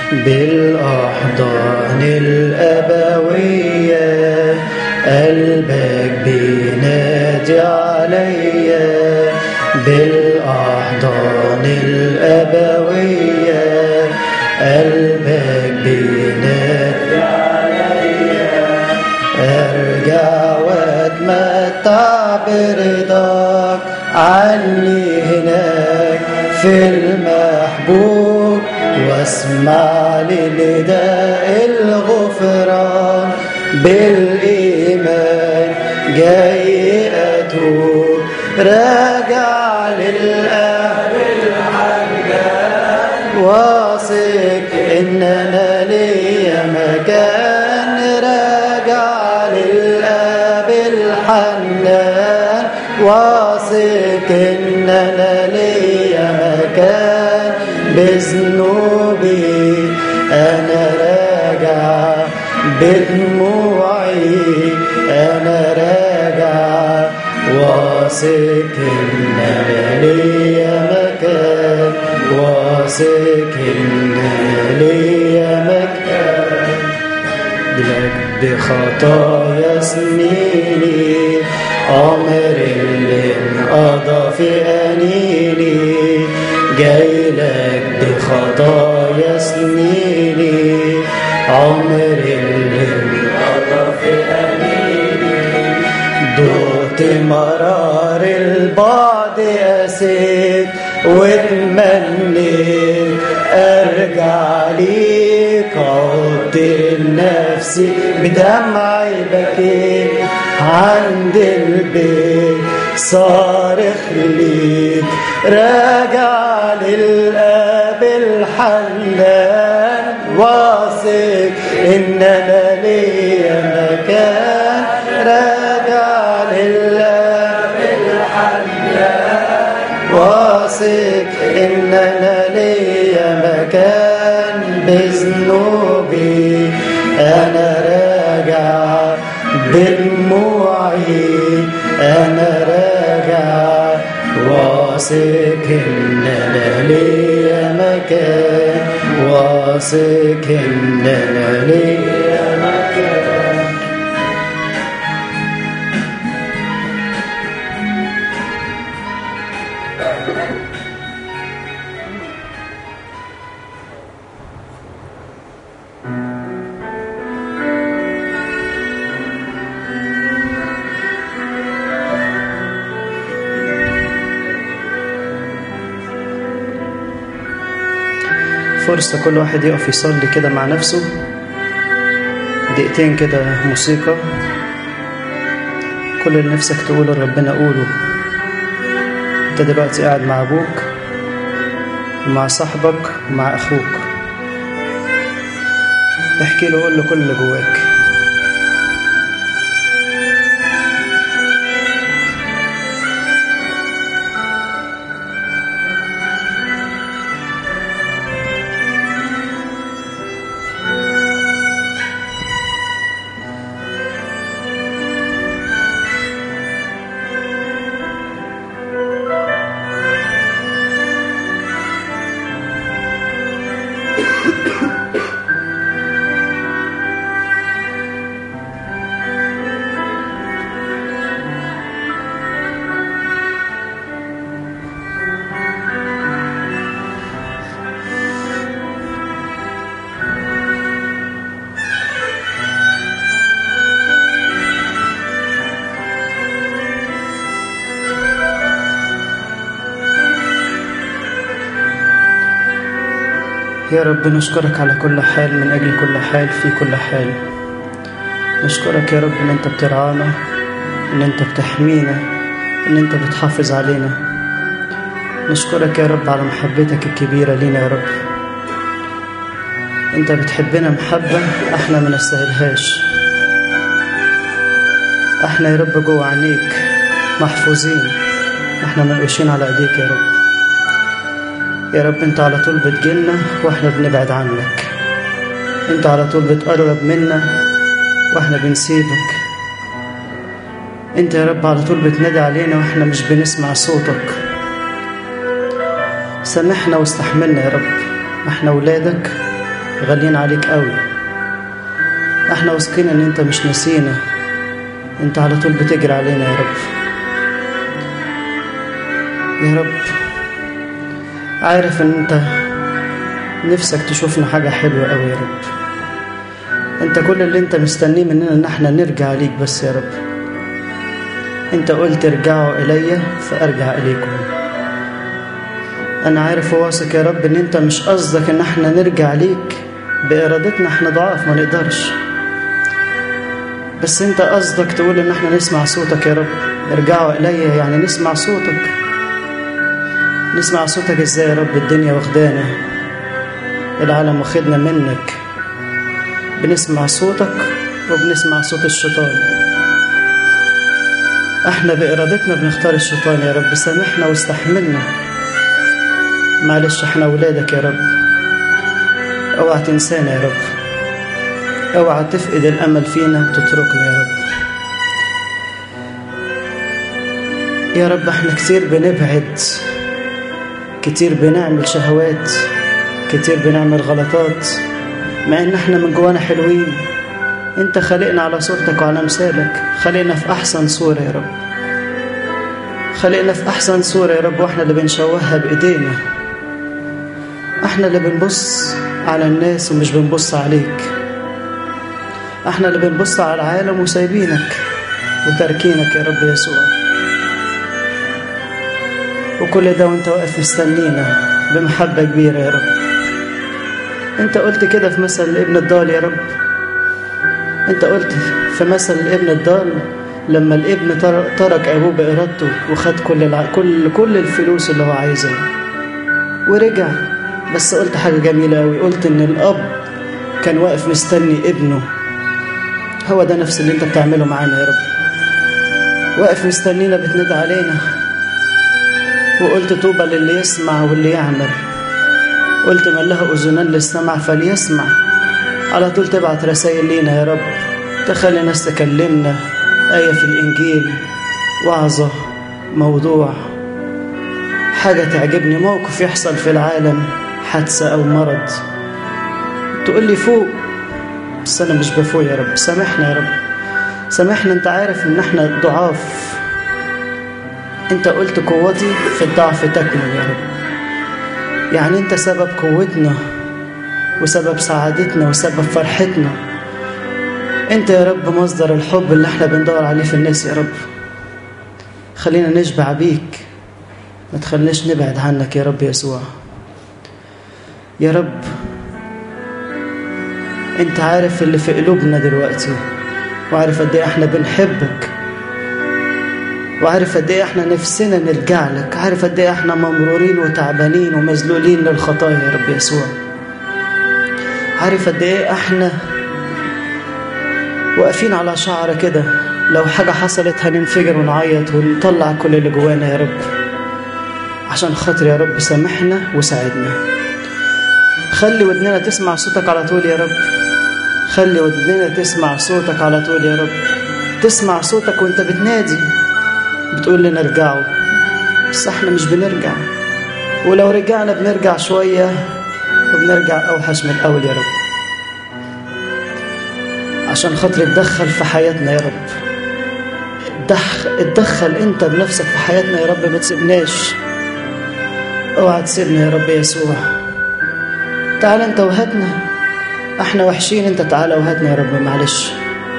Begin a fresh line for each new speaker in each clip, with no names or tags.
بالأحضان الأبوية قلبك بينادي عليا بالأحضان الأبوية قلبك بينادي عليا ارجع واتمتع برضاك عني هناك في المحبوب واسمع لنداء الغفران بالإيمان جاي أتوب راجع للأهل الحنان واثق إن أنا ليا مكان راجع للأب الحنان واثق إن أنا ليا مكان بذنوبي أنا راجع بدموعي أنا راجع واثق إن أنا ليا مكان واثق إن أنا ليا مكان بلاد خطايا سنيني عمر اللي انقضى في أنيني جاي لك بخطايا سنيني عمر اللي انقضى في أنيني دوت مرار البعد قسيت واتمنيت ارجع ليك عدت لنفسي بدمعي بكيت عند البيت صارخ ليك راجع للاب الحنان واثق ان انا ليا مكان راجع للاب الحنان واثق ان انا ليا مكان بذنوبي انا راجع بدموعي انا راجع واثق ان انا ليا مكان واثق ان انا ليا مكان فرصة كل واحد يقف يصلي كده مع نفسه دقيقتين كده موسيقى كل اللي نفسك تقوله لربنا قوله انت دلوقتي قاعد مع ابوك ومع صاحبك ومع اخوك احكي له قول له كل اللي جواك يا رب نشكرك على كل حال من أجل كل حال في كل حال نشكرك يا رب إن أنت بترعانا إن أنت بتحمينا إن أنت بتحافظ علينا نشكرك يا رب على محبتك الكبيرة لينا يا رب أنت بتحبنا محبة إحنا ما نستاهلهاش إحنا يا رب جوه عينيك محفوظين إحنا منقوشين على إيديك يا رب يا رب انت على طول بتجيلنا واحنا بنبعد عنك انت على طول بتقرب منا واحنا بنسيبك انت يا رب على طول بتنادي علينا واحنا مش بنسمع صوتك سامحنا واستحملنا يا رب احنا ولادك غاليين عليك قوي احنا واثقين ان انت مش نسينا انت على طول بتجري علينا يا رب يا رب عارف ان انت نفسك تشوفنا حاجة حلوة قوي يا رب انت كل اللي انت مستنيه مننا ان احنا نرجع ليك بس يا رب انت قلت ارجعوا الي فارجع اليكم انا عارف وواثق يا رب ان انت مش قصدك ان احنا نرجع ليك بارادتنا احنا ضعاف ما نقدرش بس انت قصدك تقول ان احنا نسمع صوتك يا رب ارجعوا الي يعني نسمع صوتك نسمع صوتك ازاي يا رب الدنيا واخدانا العالم واخدنا منك بنسمع صوتك وبنسمع صوت الشيطان احنا بارادتنا بنختار الشيطان يا رب سامحنا واستحملنا معلش احنا ولادك يا رب اوعى تنسانا يا رب اوعى تفقد الامل فينا وتتركنا يا رب يا رب احنا كتير بنبعد كتير بنعمل شهوات كتير بنعمل غلطات مع ان احنا من جوانا حلوين انت خلقنا على صورتك وعلى مثالك خلقنا في احسن صورة يا رب خلقنا في احسن صورة يا رب واحنا اللي بنشوهها بايدينا احنا اللي بنبص على الناس ومش بنبص عليك احنا اللي بنبص على العالم وسايبينك وتاركينك يا رب يسوع وكل ده وانت واقف مستنينا بمحبة كبيرة يا رب انت قلت كده في مثل الابن الضال يا رب انت قلت في مثل الابن الضال لما الابن ترك ابوه بارادته وخد كل الع... كل كل الفلوس اللي هو عايزها ورجع بس قلت حاجه جميله قوي قلت ان الاب كان واقف مستني ابنه هو ده نفس اللي انت بتعمله معانا يا رب واقف مستنينا بتنادى علينا وقلت طوبى للي يسمع واللي يعمل قلت من له أذنان للسمع فليسمع على طول تبعت رسائل لينا يا رب تخلي ناس تكلمنا آية في الإنجيل وعظة موضوع حاجة تعجبني موقف يحصل في العالم حادثة أو مرض تقول لي فوق بس أنا مش بفوق يا رب سامحنا يا رب سامحنا أنت عارف إن إحنا ضعاف أنت قلت قوتي في الضعف تكمل يا رب يعني أنت سبب قوتنا وسبب سعادتنا وسبب فرحتنا أنت يا رب مصدر الحب اللي احنا بندور عليه في الناس يا رب خلينا نشبع بيك ما تخليناش نبعد عنك يا رب يسوع يا رب انت عارف اللي في قلوبنا دلوقتي وعارف قد ايه احنا بنحبك وعارف قد ايه احنا نفسنا نرجع لك عارف قد ايه احنا ممرورين وتعبانين ومذلولين للخطايا يا رب يسوع عارف قد ايه احنا واقفين على شعره كده لو حاجه حصلت هننفجر ونعيط ونطلع كل اللي جوانا يا رب عشان خاطر يا رب سامحنا وساعدنا خلي ودننا تسمع صوتك على طول يا رب خلي ودننا تسمع صوتك على طول يا رب تسمع صوتك وانت بتنادي بتقول لنا ارجعوا بس احنا مش بنرجع ولو رجعنا بنرجع شوية وبنرجع أوحش من الأول يا رب عشان خاطر اتدخل في حياتنا يا رب اتدخل انت بنفسك في حياتنا يا رب ما تسيبناش اوعى تسيبنا يا رب يسوع تعال انت وهاتنا احنا وحشين انت تعالى وهاتنا يا رب معلش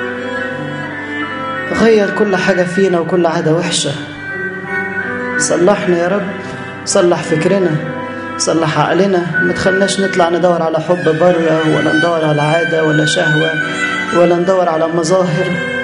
غير كل حاجة فينا وكل عادة وحشة صلحنا يا رب صلح فكرنا صلح عقلنا ما تخلناش نطلع ندور على حب بره ولا ندور على عادة ولا شهوة ولا ندور على مظاهر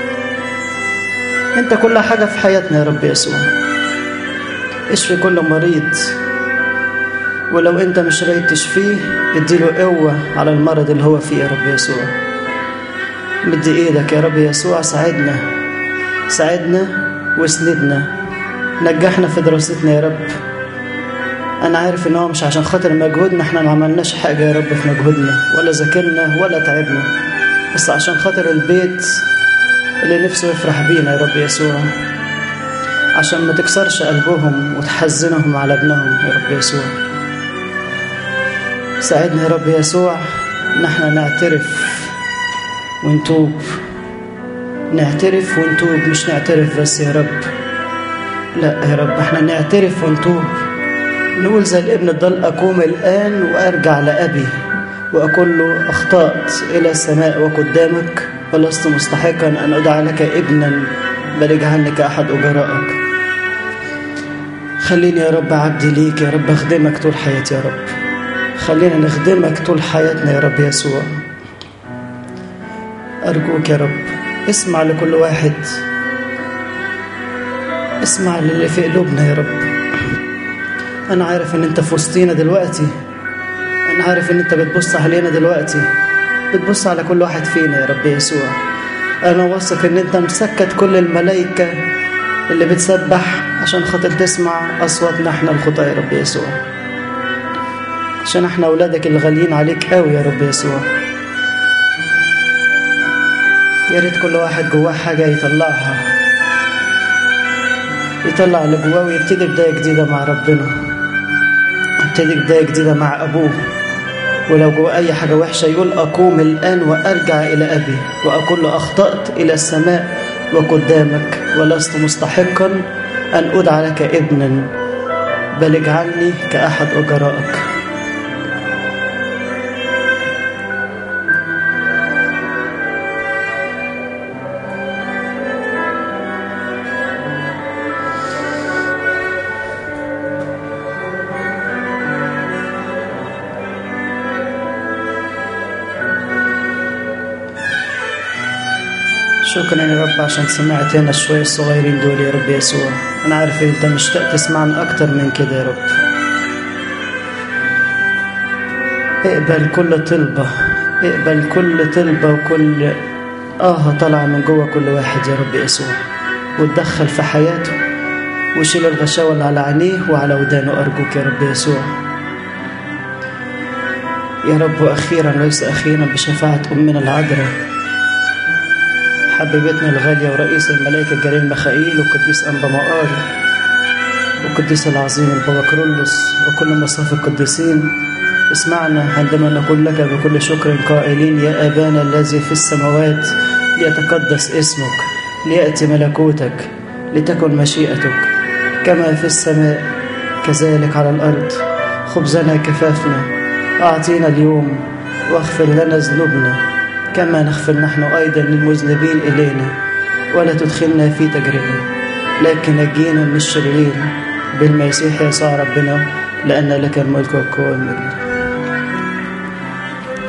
انت كل حاجة في حياتنا يا رب يسوع اشفي كل مريض ولو انت مش رايد تشفيه اديله قوة على المرض اللي هو فيه يا رب يسوع مدي ايدك يا رب يسوع ساعدنا ساعدنا واسندنا نجحنا في دراستنا يا رب انا عارف ان هو مش عشان خاطر مجهودنا احنا ما عملناش حاجة يا رب في مجهودنا ولا ذاكرنا ولا تعبنا بس عشان خاطر البيت اللي نفسه يفرح بينا يا رب يسوع عشان ما تكسرش قلبهم وتحزنهم على ابنهم يا رب يسوع ساعدنا يا رب يسوع نحن نعترف ونتوب نعترف ونتوب مش نعترف بس يا رب لا يا رب احنا نعترف ونتوب نقول زي الابن الضل أقوم الآن وأرجع لأبي وأقول له أخطأت إلى السماء وقدامك ولست مستحقا أن أدعى لك ابنا بل اجعلني كأحد أجرائك خليني يا رب عبدي ليك يا رب أخدمك طول حياتي يا رب خلينا نخدمك طول حياتنا يا رب يسوع أرجوك يا رب اسمع لكل واحد اسمع للي في قلوبنا يا رب أنا عارف إن أنت في وسطينا دلوقتي أنا عارف إن أنت بتبص علينا دلوقتي بتبص على كل واحد فينا يا رب يسوع أنا واثق إن أنت مسكت كل الملائكة اللي بتسبح عشان خاطر تسمع أصواتنا إحنا الخطاة يا رب يسوع عشان إحنا أولادك اللي غاليين عليك قوي يا رب يسوع يا ريت كل واحد جواه حاجة يطلعها يطلع اللي جواه ويبتدي بداية جديدة مع ربنا يبتدي بداية جديدة مع أبوه ولو جواه أي حاجة وحشة يقول أقوم الآن وأرجع إلى أبي وأقول له أخطأت إلى السماء وقدامك ولست مستحقا أن أدعى لك ابنا بل اجعلني كأحد أجرائك شكرا يا رب عشان سمعتنا شوية الصغيرين دول يا رب يسوع أنا عارف إن أنت مشتاق تسمعنا أكتر من كده يا رب اقبل كل طلبة اقبل كل طلبة وكل آه طالعة من جوه كل واحد يا رب يسوع وتدخل في حياته وشيل الغشاوة اللي على عينيه وعلى ودانه أرجوك يا رب يسوع يا رب وأخيرا ليس أخيرا بشفاعة أمنا العذراء حبيبتنا الغالية ورئيس الملائكة الجليل ميخائيل والقديس أنبا مقار والقديس العظيم البابا كرولوس وكل مصاف القديسين اسمعنا عندما نقول لك بكل شكر قائلين يا أبانا الذي في السماوات ليتقدس اسمك ليأتي ملكوتك لتكن مشيئتك كما في السماء كذلك على الأرض خبزنا كفافنا أعطينا اليوم واغفر لنا ذنوبنا كما نغفر نحن أيضا للمذنبين إلينا ولا تدخلنا في تجربة لكن نجينا من الشرير بالمسيح يسوع ربنا لأن لك الملك والقوة والمجد